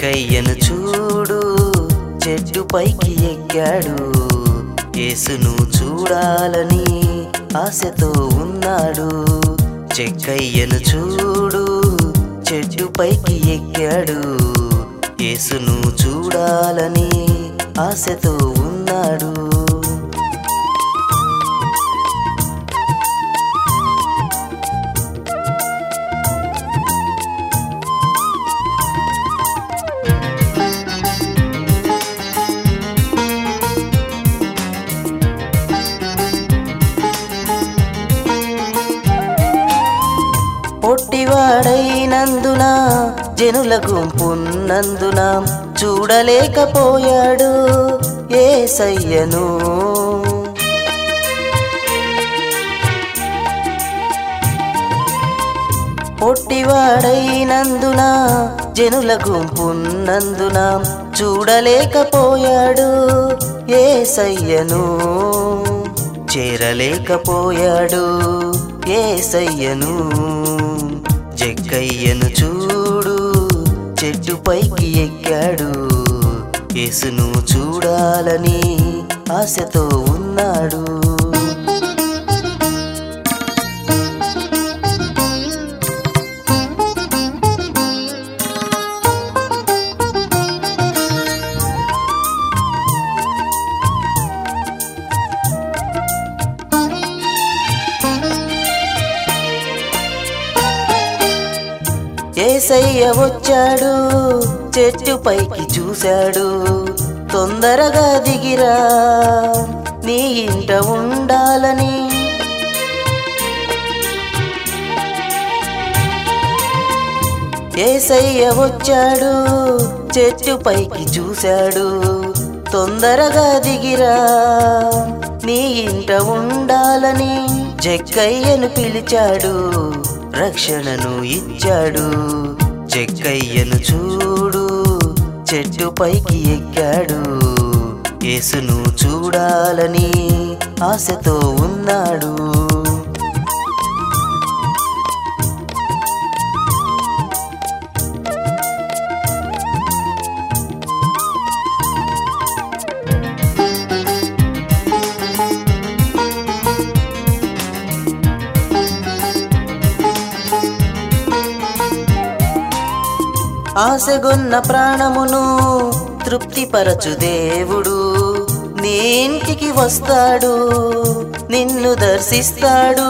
చెక్కయ్యను చూడు చెట్టు పైకి ఎక్కాడు యేసును చూడాలని ఆశతో ఉన్నాడు చెక్కయ్యను చూడు చెట్టు పైకి ఎక్కాడు యేసును చూడాలని ఆశతో ఉన్నాడు పొట్టివాడైనందున జనుల గుంపున్నందున చూడలేకపోయాడు ఏసయ్యను పొట్టివాడైనందున జనుల గుంపున్నందున చూడలేకపోయాడు ఏసయ్యను చేరలేకపోయాడు ఏసయ్యను జక్కయ్యను చూడు చెట్టు పైకి ఎక్కాడు యేసును చూడాలని ఆశతో ఉన్నాడు ఏసయ్య వచ్చాడు చెట్టు పైకి చూశాడు తొందరగా దిగిరా నీ ఇంట ఉండాలని ఏసయ్య వచ్చాడు చెట్టు పైకి చూశాడు తొందరగా దిగిరా నీ ఇంట ఉండాలని జక్కయ్యను పిలిచాడు రక్షణను ఇచ్చాడు జక్కయ్యను చూడు చెట్టు పైకి ఎక్కాడు యేసును చూడాలని ఆశతో ఉన్నాడు ఆశగొన్న ప్రాణమును తృప్తిపరచు దేవుడు నీ ఇంటికి వస్తాడు నిన్ను దర్శిస్తాడు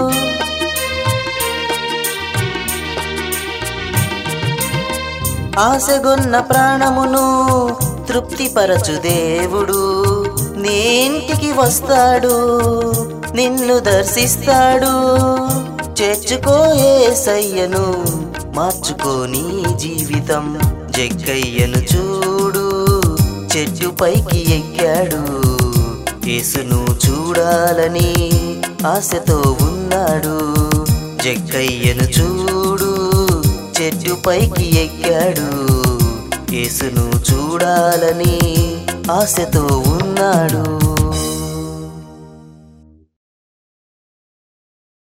ఆశగొన్న ప్రాణమును తృప్తిపరచు దేవుడు నీ ఇంటికి వస్తాడు నిన్ను దర్శిస్తాడు చేర్చుకో ఏసయ్యను మార్చుకో నీ జీవితం జగ్గయ్యను చూడు చెట్టు పైకి ఎక్కాడు యేసును చూడాలని ఆశతో ఉన్నాడు జగ్గయ్యను చూడు చెట్టు పైకి ఎక్కాడు యేసును చూడాలని ఆశతో ఉన్నాడు